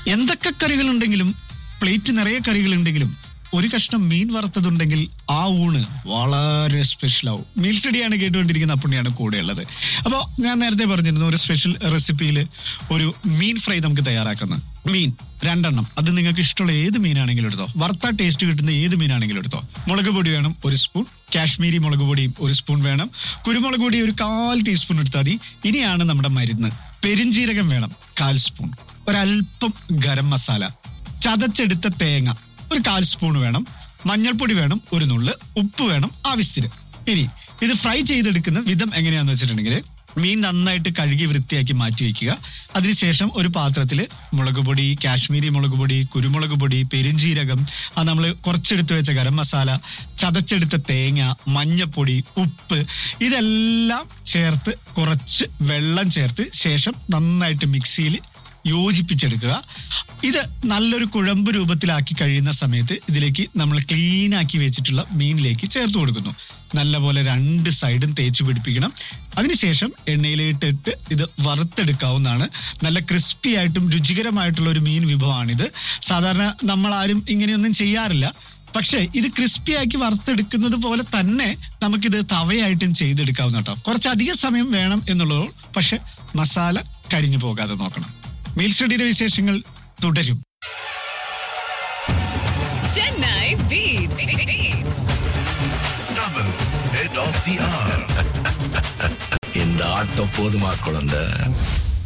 എന്തൊക്കെ കറികളുണ്ടെങ്കിലും പ്ലേറ്റ് നിറയെ കറികളുണ്ടെങ്കിലും ഒരു കഷ്ണം മീൻ വറുത്തതുണ്ടെങ്കിൽ ആ ഊണ് വളരെ സ്പെഷ്യൽ ആവും മീൽ സ്റ്റഡിയാണ് കേട്ടുകൊണ്ടിരിക്കുന്ന അപ്പുണ്ണിയാണ് കൂടെയുള്ളത് അപ്പോൾ ഞാൻ നേരത്തെ പറഞ്ഞിരുന്നു ഒരു സ്പെഷ്യൽ റെസിപ്പിയിൽ ഒരു മീൻ ഫ്രൈ നമുക്ക് തയ്യാറാക്കുന്നത് മീൻ രണ്ടെണ്ണം അത് നിങ്ങൾക്ക് ഇഷ്ടമുള്ള ഏത് മീനാണെങ്കിലും എടുത്തോ വറുത്ത ടേസ്റ്റ് കിട്ടുന്ന ഏത് മീനാണെങ്കിലും എടുത്തോ മുളക് പൊടി വേണം ഒരു സ്പൂൺ കാശ്മീരി മുളക് പൊടിയും ഒരു സ്പൂൺ വേണം കുരുമുളക് പൊടി ഒരു കാൽ ടീസ്പൂൺ എടുത്താൽ മതി ഇനിയാണ് നമ്മുടെ മരുന്ന് പെരിഞ്ജീരകം വേണം കാൽ സ്പൂൺ ഒരല്പം ഗരം മസാല ചതച്ചെടുത്ത തേങ്ങ ഒരു കാൽ സ്പൂൺ വേണം മഞ്ഞൾപ്പൊടി വേണം ഒരു നുള്ള് ഉപ്പ് വേണം ആവശ്യത്തിന് ഇനി ഇത് ഫ്രൈ ചെയ്തെടുക്കുന്ന വിധം എങ്ങനെയാന്ന് വെച്ചിട്ടുണ്ടെങ്കിൽ മീൻ നന്നായിട്ട് കഴുകി വൃത്തിയാക്കി മാറ്റി വെക്കുക അതിനുശേഷം ഒരു പാത്രത്തിൽ മുളക് പൊടി കാശ്മീരി മുളക് പൊടി കുരുമുളക് പൊടി പെരിഞ്ജീരകം അത് നമ്മൾ കുറച്ചെടുത്ത് വെച്ച ഗരം മസാല ചതച്ചെടുത്ത തേങ്ങ മഞ്ഞപ്പൊടി ഉപ്പ് ഇതെല്ലാം ചേർത്ത് കുറച്ച് വെള്ളം ചേർത്ത് ശേഷം നന്നായിട്ട് മിക്സിയിൽ യോജിപ്പിച്ചെടുക്കുക ഇത് നല്ലൊരു കുഴമ്പ് രൂപത്തിലാക്കി കഴിയുന്ന സമയത്ത് ഇതിലേക്ക് നമ്മൾ ക്ലീൻ ആക്കി വെച്ചിട്ടുള്ള മീനിലേക്ക് ചേർത്ത് കൊടുക്കുന്നു നല്ലപോലെ രണ്ട് സൈഡും തേച്ച് പിടിപ്പിക്കണം അതിനുശേഷം എണ്ണയിലിട്ടിട്ട് ഇത് വറുത്തെടുക്കാവുന്നതാണ് നല്ല ക്രിസ്പി ആയിട്ടും രുചികരമായിട്ടുള്ള ഒരു മീൻ വിഭവമാണിത് സാധാരണ നമ്മൾ ആരും ഇങ്ങനെയൊന്നും ചെയ്യാറില്ല പക്ഷേ ഇത് ക്രിസ്പി ആക്കി വറുത്തെടുക്കുന്നത് പോലെ തന്നെ നമുക്കിത് തവയായിട്ടും ചെയ്തെടുക്കാവുന്ന കേട്ടോ കുറച്ചധികം സമയം വേണം എന്നുള്ളൂ പക്ഷെ മസാല കരിഞ്ഞു പോകാതെ നോക്കണം മീൽ സ്റ്റഡിയുടെ വിശേഷങ്ങൾ തുടരും Chennai Beats. Beats. Tamil, head of the hour. இந்த ஆட்டம் போதுமா குழந்தை